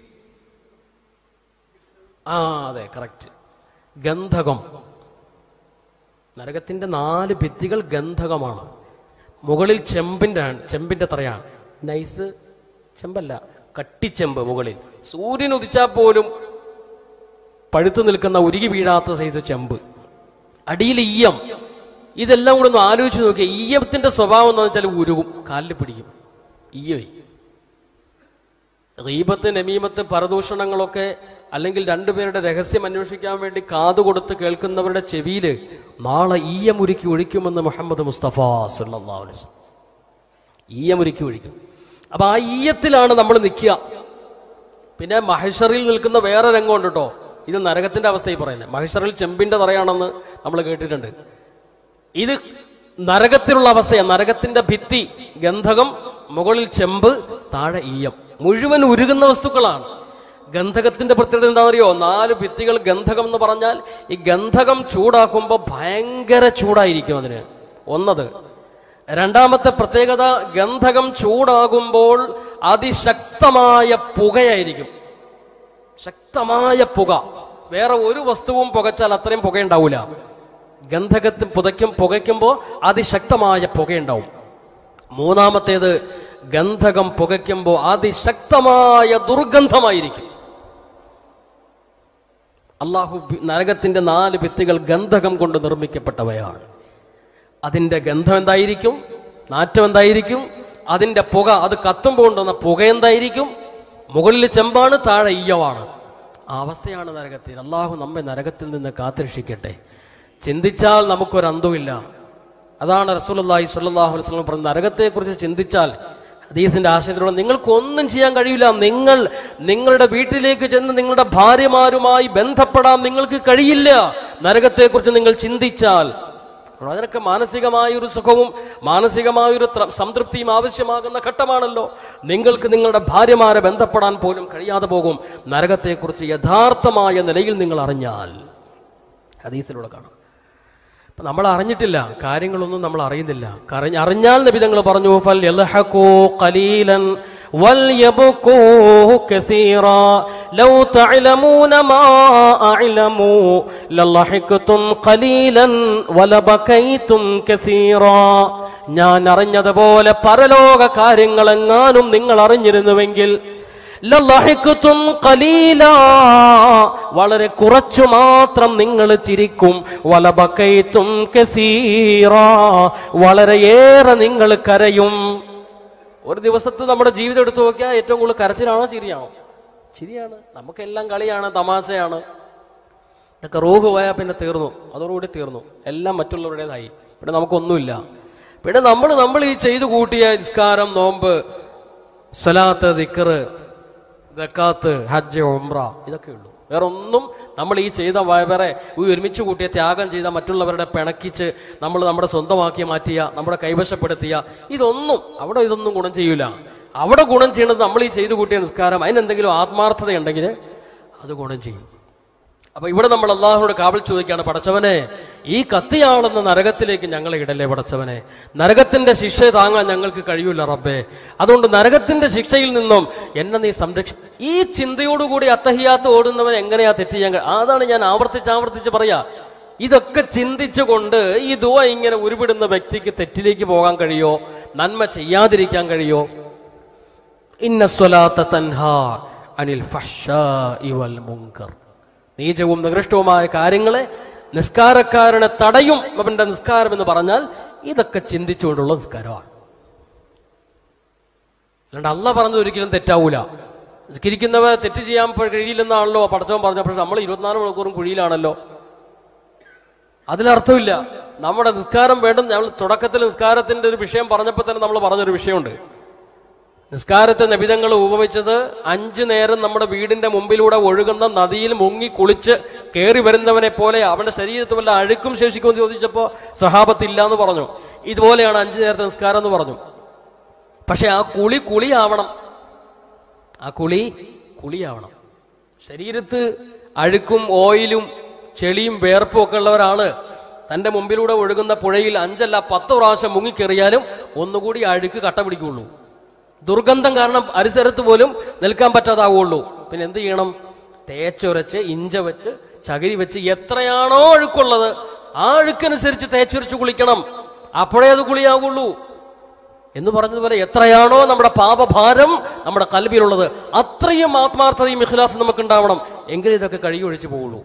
Speaker 1: ആ അതെ കറക്റ്റ് ഗന്ധകം നരകത്തിന്റെ നാല് ഭിത്തികൾ ഗന്ധകമാണ് മുകളിൽ ചെമ്പിന്റെ ആണ് ചെമ്പിന്റെ തറയാണ് നൈസ് ചെമ്പല്ല കട്ടിച്ചെമ്പ് മുകളിൽ സൂര്യൻ ഉദിച്ചാൽ പോലും പഴുത്തു നിൽക്കുന്ന ഉരുകി വീഴാത്ത സൈസ് ചെമ്പ് അടിയിൽ ഈയം ഇതെല്ലാം കൂടെ ഒന്ന് ആലോചിച്ച് നോക്കിയാൽ ഈയത്തിന്റെ സ്വഭാവം എന്ന് വെച്ചാൽ ഉരുകും കാലിൽ പിടിക്കും ഈയവേ റീബത്ത് നമീമത്ത് പരദൂഷണങ്ങളൊക്കെ അല്ലെങ്കിൽ രണ്ടുപേരുടെ രഹസ്യം അന്വേഷിക്കാൻ വേണ്ടി കാതു കൊടുത്ത് കേൾക്കുന്നവരുടെ ചെവിയിൽ നാളെ ഈയമുരുക്കി ഒഴിക്കുമെന്ന് മുഹമ്മദ് മുസ്തഫ സല്ലല്ലാഹു അലൈഹി വസല്ലം ഈയമുരുക്കി ഒഴിക്കും അപ്പൊ ആ ഈയത്തിലാണ് നമ്മൾ നിൽക്കുക പിന്നെ മഹഷറിൽ നിൽക്കുന്ന വേറെ രംഗമുണ്ട് കേട്ടോ ഇത് നരകത്തിന്റെ അവസ്ഥയിൽ പറയുന്നത് മഹഷറിൽ ചെമ്പിന്റെ തറയാണെന്ന് നമ്മൾ കേട്ടിട്ടുണ്ട് ഇത് നരകത്തിലുള്ള അവസ്ഥയാണ് നരകത്തിന്റെ ഭിത്തി ഗന്ധകം മുകളിൽ ചെമ്പ് താഴെ ഈയം മുഴുവൻ ഉരുകുന്ന വസ്തുക്കളാണ് ഗന്ധകത്തിന്റെ പ്രത്യേകത എന്താണെന്നറിയോ നാല് ഭിത്തികൾ ഗന്ധകം എന്ന് പറഞ്ഞാൽ ഈ ഗന്ധകം ചൂടാക്കുമ്പോൾ ഭയങ്കര ചൂടായിരിക്കും അതിന് ഒന്നത് രണ്ടാമത്തെ പ്രത്യേകത ഗന്ധകം ചൂടാകുമ്പോൾ അതിശക്തമായ പുകയായിരിക്കും ശക്തമായ പുക വേറെ ഒരു വസ്തുവും പുകച്ചാൽ അത്രയും പുകയുണ്ടാവൂല ഗന്ധകത്തിൽ പുതയ്ക്കും പുകയ്ക്കുമ്പോൾ അതിശക്തമായ പുകയുണ്ടാവും മൂന്നാമത്തേത് ഗന്ധകം പുകയ്ക്കുമ്പോൾ അതിശക്തമായ ദുർഗന്ധമായിരിക്കും അള്ളാഹു ബി- നരകത്തിന്റെ നാല് ഭിത്തികൾ ഗന്ധകം കൊണ്ട് നിർമ്മിക്കപ്പെട്ടവയാണ് അതിന്റെ ഗന്ധം എന്തായിരിക്കും നാറ്റം എന്തായിരിക്കും അതിന്റെ പുക അത് കത്തുമ്പോൾ ഉണ്ടാകുന്ന പുക എന്തായിരിക്കും മുകളിൽ ചെമ്പാണ് താഴെ ഈയമാണ് ആ അവസ്ഥയാണ് നരകത്തിൽ അള്ളാഹു നമ്മെ നരകത്തിൽ നിന്ന് കാത്തിരക്ഷിക്കട്ടെ ചിന്തിച്ചാൽ നമുക്കൊരു അന്തമില്ല അതാണ് റസൂലുള്ളാഹി സ്വല്ലല്ലാഹു അലൈഹി വസല്ലം പറഞ്ഞ നരകത്തെക്കുറിച്ച് ചിന്തിച്ചാൽ ഹദീസിന്റെ ആശയത്തിലൂടെ നിങ്ങൾക്ക് ഒന്നും ചെയ്യാൻ കഴിയില്ല നിങ്ങൾ നിങ്ങളുടെ വീട്ടിലേക്ക് ചെന്ന് നിങ്ങളുടെ ഭാര്യമാരുമായി ബന്ധപ്പെടാൻ നിങ്ങൾക്ക് കഴിയില്ല നരകത്തെക്കുറിച്ച് നിങ്ങൾ ചിന്തിച്ചാൽ അതിനൊക്കെ മാനസികമായ ഒരു സുഖവും മാനസികമായ ഒരു ത്ര- സംതൃപ്തിയും ആവശ്യമാകുന്ന ഘട്ടമാണല്ലോ നിങ്ങൾക്ക് നിങ്ങളുടെ ഭാര്യമാരെ ബന്ധപ്പെടാൻ പോലും കഴിയാതെ പോകും നരകത്തെക്കുറിച്ച് യഥാർത്ഥമായ നിലയിൽ നിങ്ങൾ അറിഞ്ഞാൽ ഹദീസിലൂടെ കാണാം അപ്പൊ നമ്മൾ അറിഞ്ഞിട്ടില്ല കാര്യങ്ങളൊന്നും നമ്മൾ അറിയുന്നില്ല കറി- അറിഞ്ഞാൽ നബി തങ്ങൾ പറഞ്ഞു ഫൽ യൽഹഖൂ ഖലീലൻ വൽ യബ്കൂ കസീറാ ലൗ തഅലമൂന മാ അഅലമു ലളഹിഖ്തും ഖലീലൻ വലബകൈതും കസീറാ ഞാൻ അറിഞ്ഞതുപോലെ പരലോക കാര്യങ്ങളെങ്ങാനും നിങ്ങൾ അറിഞ്ഞിരുന്നുവെങ്കിൽ ലളഹിഖ്തും ഖലീലാ വളരെ കുറച്ചു മാത്രം നിങ്ങൾ ചിരിക്കും വലബക്കൈത്തും കസീറാ വളരെയേറെ നിങ്ങൾ കരയും ഒരു ദിവസത്തെ നമ്മുടെ ജീവിതം എടുത്തു നോക്കിയാൽ ഏറ്റവും കൂടുതൽ കരച്ചിലാണോ ചിരിയാണോ ചിരിയാണ് നമുക്കെല്ലാം കളിയാണ് തമാശയാണ് ഇതൊക്കെ റൂഹ് പോയാൽ പിന്നെ തീർന്നു അതോടുകൂടി തീർന്നു എല്ലാം മറ്റുള്ളവരുടേതായി പിന്നെ നമുക്കൊന്നുമില്ല പിന്നെ നമ്മൾ നമ്മൾ ഈ ചെയ്തു കൂട്ടിയ നിസ്കാരം നോമ്പ് സ്വലാത്ത് ദിക്കറ് ദക്കാത്ത് ഹജ്ജ് ഉംറ ഇതൊക്കെ ഉള്ളൂ വേറെ ഒന്നും നമ്മൾ ഈ ചെയ്ത വ- വേറെ ഈ ഒരുമിച്ച് കൂട്ടിയ ത്യാഗം ചെയ്ത മറ്റുള്ളവരുടെ പിണക്കിച്ച് നമ്മൾ നമ്മുടെ സ്വന്തമാക്കി മാറ്റിയ നമ്മുടെ കൈവശപ്പെടുത്തിയ ഇതൊന്നും അവിടെ ഇതൊന്നും ഗുണം ചെയ്യൂല അവിടെ ഗുണം ചെയ്യണത് നമ്മൾ ഈ ചെയ്തു കൂട്ടിയ നിസ്കാരം അതിനെന്തെങ്കിലും ആത്മാർത്ഥതയുണ്ടെങ്കിൽ അത് ഗുണം ചെയ്യും അപ്പൊ ഇവിടെ നമ്മൾ അള്ളാഹുനോട് കാവൽ ചോദിക്കുകയാണ് പടച്ചവനെ ഈ കത്തിയാളുന്ന നരകത്തിലേക്ക് ഞങ്ങളെ ഇടല്ലേ പടച്ചവനെ നരകത്തിന്റെ ശിക്ഷ താങ്ങാൻ ഞങ്ങൾക്ക് കഴിയൂല റബ്ബേ അതുകൊണ്ട് നരകത്തിന്റെ ശിക്ഷയിൽ നിന്നും എന്നെ നീ സംരക്ഷ ഈ ചിന്തയോടുകൂടി അത്തഹിയാത്ത് ഓടുന്നവൻ എങ്ങനെയാ തെറ്റ് ചെയ്യാൻ കഴി- അതാണ് ഞാൻ ആവർത്തിച്ച് ആവർത്തിച്ച് പറയാ ഇതൊക്കെ ചിന്തിച്ചുകൊണ്ട് ഈ ദുവ ഇങ്ങനെ ഉരുവിടുന്ന വ്യക്തിക്ക് തെറ്റിലേക്ക് പോകാൻ കഴിയോ നന്മ ചെയ്യാതിരിക്കാൻ കഴിയോ ഇന്ന സ്വലാത്ത തൻഹ അനിൽ ഫഹ്ശാഇ വൽ മുങ്കർ നീചവും നികൃഷ്ടവുമായ കാര്യങ്ങളെ നിസ്കാരക്കാരനെ തടയും അവന്റെ നിസ്കാരം എന്ന് പറഞ്ഞാൽ ഇതൊക്കെ ചിന്തിച്ചുകൊണ്ടുള്ള നിസ്കാരമാണ് അല്ലാണ്ട് അല്ല പറഞ്ഞത് ഒരിക്കലും തെറ്റാവൂല നിസ്കരിക്കുന്നവർ തെറ്റ് ചെയ്യാൻ പ- കഴിയില്ലെന്നാണല്ലോ പടച്ചവൻ പറഞ്ഞ പക്ഷെ നമ്മൾ ഇരുപത്തിനാല് മണിക്കൂറും കുഴിയിലാണല്ലോ അതിലർത്ഥമില്ല നമ്മുടെ നിസ്കാരം വേണ്ടും ഞങ്ങൾ തുടക്കത്തിൽ നിസ്കാരത്തിന്റെ ഒരു വിഷയം പറഞ്ഞപ്പോൾ തന്നെ നമ്മൾ പറഞ്ഞൊരു വിഷയമുണ്ട് നിസ്കാരത്തെ നബിതങ്ങൾ ഉപമിച്ചത് അഞ്ചു നേരം നമ്മുടെ വീടിന്റെ മുമ്പിലൂടെ ഒഴുകുന്ന നദിയിൽ മുങ്ങി കുളിച്ച് കയറി വരുന്നവനെ പോലെ അവന്റെ ശരീരത്തിൽ വല്ല അഴുക്കും ശേഷിക്കുമെന്ന് ചോദിച്ചപ്പോൾ സ്വഹാബത്തില്ല എന്ന് പറഞ്ഞു ഇതുപോലെയാണ് അഞ്ചു നേരത്തെ നിസ്കാരം എന്ന് പറഞ്ഞു പക്ഷെ ആ കുളി കുളിയാവണം ആ കുളി കുളിയാവണം ശരീരത്ത് അഴുക്കും ഓയിലും ചെളിയും വേർപ്പും ഒക്കെ ഉള്ള ഒരാള് തന്റെ മുമ്പിലൂടെ ഒഴുകുന്ന പുഴയിൽ അഞ്ചല്ല പത്ത് പ്രാവശ്യം മുങ്ങിക്കെറിയാലും ഒന്നുകൂടി അഴുക്ക് കട്ട പിടിക്കുള്ളൂ ദുർഗന്ധം കാരണം പരിസരത്ത് പോലും നിൽക്കാൻ പറ്റാതാവുള്ളൂ പിന്നെ എന്ത് ചെയ്യണം തേച്ചൊരച്ച് ഇഞ്ച വെച്ച് ചകിരി വെച്ച് എത്രയാണോ അഴുക്കുള്ളത് ആ അഴുക്കനുസരിച്ച് തേച്ചൊരച്ച് കുളിക്കണം അപ്പോഴേ അത് കുളിയാവുള്ളൂ എന്ന് പറഞ്ഞതുപോലെ എത്രയാണോ നമ്മുടെ പാപഭാരം നമ്മുടെ കൽബിലുള്ളത് അത്രയും ആത്മാർത്ഥതയും ഇഖ്ലാസും നമുക്ക് ഉണ്ടാവണം എങ്കിലേ ഇതൊക്കെ കഴുകിയൊഴിച്ചു പോകുള്ളൂ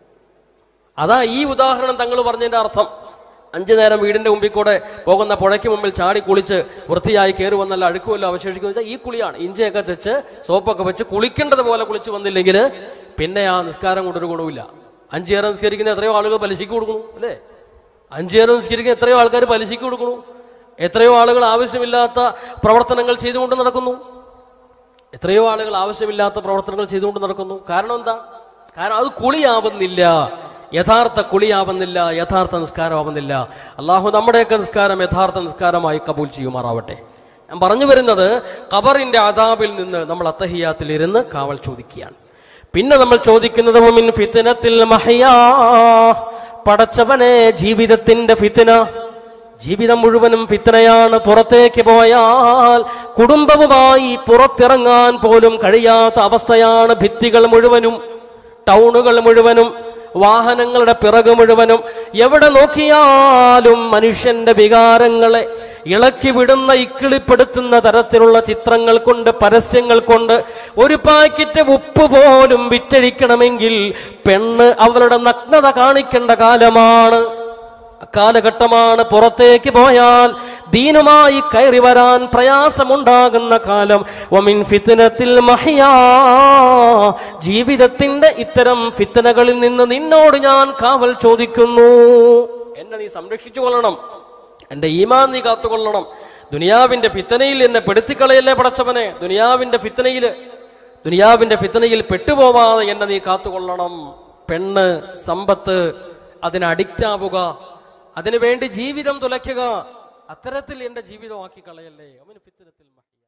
Speaker 1: അതാ ഈ ഉദാഹരണം തങ്ങൾ പറഞ്ഞതിന്റെ അർത്ഥം അഞ്ചു നേരം വീടിന്റെ മുമ്പിൽ കൂടെ പോകുന്ന പുഴയ്ക്ക് മുമ്പിൽ ചാടി കുളിച്ച് വൃത്തിയായി കയറി വന്നല്ല അഴുക്കുമല്ലോ അവശേഷിക്കുന്ന വെച്ചാൽ ഈ കുളിയാണ് ഇഞ്ചയൊക്കെ തെച്ച് സോപ്പൊക്കെ വെച്ച് കുളിക്കേണ്ടത് പോലെ കുളിച്ച് വന്നില്ലെങ്കിൽ പിന്നെ ആ നിസ്കാരം കൊണ്ടൊരു ഗുണമില്ല അഞ്ചു നേരം നിസ്കരിക്കുന്ന എത്രയോ ആളുകൾ പലിശയ്ക്ക് കൊടുക്കണു അല്ലേ അഞ്ചു നേരം നിസ്കരിക്കുന്ന എത്രയോ ആൾക്കാർ പലിശയ്ക്ക് കൊടുക്കണു എത്രയോ ആളുകൾ ആവശ്യമില്ലാത്ത പ്രവർത്തനങ്ങൾ ചെയ്തുകൊണ്ട് നടക്കുന്നു എത്രയോ ആളുകൾ ആവശ്യമില്ലാത്ത പ്രവർത്തനങ്ങൾ ചെയ്തുകൊണ്ട് നടക്കുന്നു കാരണം എന്താ കാരണം അത് കുളിയാവുന്നില്ല യഥാർത്ഥ കുളിയാവുന്നില്ല യഥാർത്ഥ നിസ്കാരമാവുന്നില്ല അള്ളാഹു നമ്മുടെയൊക്കെ നിസ്കാരം യഥാർത്ഥ നിസ്കാരമായി കബൂൽ ചെയ്യുമാറാവട്ടെ ഞാൻ പറഞ്ഞു വരുന്നത് ഖബറിന്റെ അതാബിൽ നിന്ന് നമ്മൾ അത്തഹിയാത്തിൽ ഇരുന്ന് കാവൽ ചോദിക്കുകയാണ് പിന്നെ നമ്മൾ ചോദിക്കുന്നത് "വമിൻ ഫിത്നത്തിൽ മഹയാ പടച്ചവനെ ജീവിതത്തിന്റെ ഫിത്ന ജീവിതം മുഴുവനും ഫിത്തനയാണ് പുറത്തേക്ക് പോയാൽ കുടുംബവുമായി പുറത്തിറങ്ങാൻ പോലും കഴിയാത്ത അവസ്ഥയാണ് ഭിത്തികൾ മുഴുവനും ടൗണുകൾ മുഴുവനും വാഹനങ്ങളുടെ പിറകു മുഴുവനും എവിടെ നോക്കിയാലും മനുഷ്യന്റെ വികാരങ്ങളെ ഇളക്കി വിടുന്ന ഇക്കിളിപ്പെടുത്തുന്ന തരത്തിലുള്ള ചിത്രങ്ങൾ കൊണ്ട് പരസ്യങ്ങൾ കൊണ്ട് ഒരു പാക്കറ്റ് ഉപ്പ് പോലും വിറ്റഴിക്കണമെങ്കിൽ പെണ്ണ് അവളുടെ നഗ്നത കാണിക്കേണ്ട കാലമാണ് കാലഘട്ടമാണ് പുറത്തേക്ക് പോയാൽ ദീനുമായി കയറി വരാൻ പ്രയാസമുണ്ടാകുന്ന കാലം ഒമിൻ ഫിത്തനത്തിൽ മഹിയാ ജീവിതത്തിന്റെ ഇത്തരം ഫിത്തനകളിൽ നിന്ന് നിന്നോട് ഞാൻ കാവൽ ചോദിക്കുന്നു എന്നെ നീ സംരക്ഷിച്ചു കൊള്ളണം എന്റെ ഈമാൻ നീ കാത്തുകൊള്ളണം ദുനിയാവിന്റെ ഫിത്തനയിൽ എന്നെ പെടുത്തിക്കളയല്ലേ പടച്ചവനെ ദുനിയാവിന്റെ ഫിത്തനയില് ദുനിയാവിന്റെ ഫിത്തനയിൽ പെട്ടുപോവാതെ എന്നെ നീ കാത്തുകൊള്ളണം പെണ്ണ് സമ്പത്ത് അതിന് അഡിക്റ്റ് ആവുക അതിനു വേണ്ടി ജീവിതം തുലയ്ക്കുക അത്തരത്തിൽ എന്റെ ജീവിതമാക്കി കളയല്ലേ അവന് ഫിത്തനത്തിൽ മഹി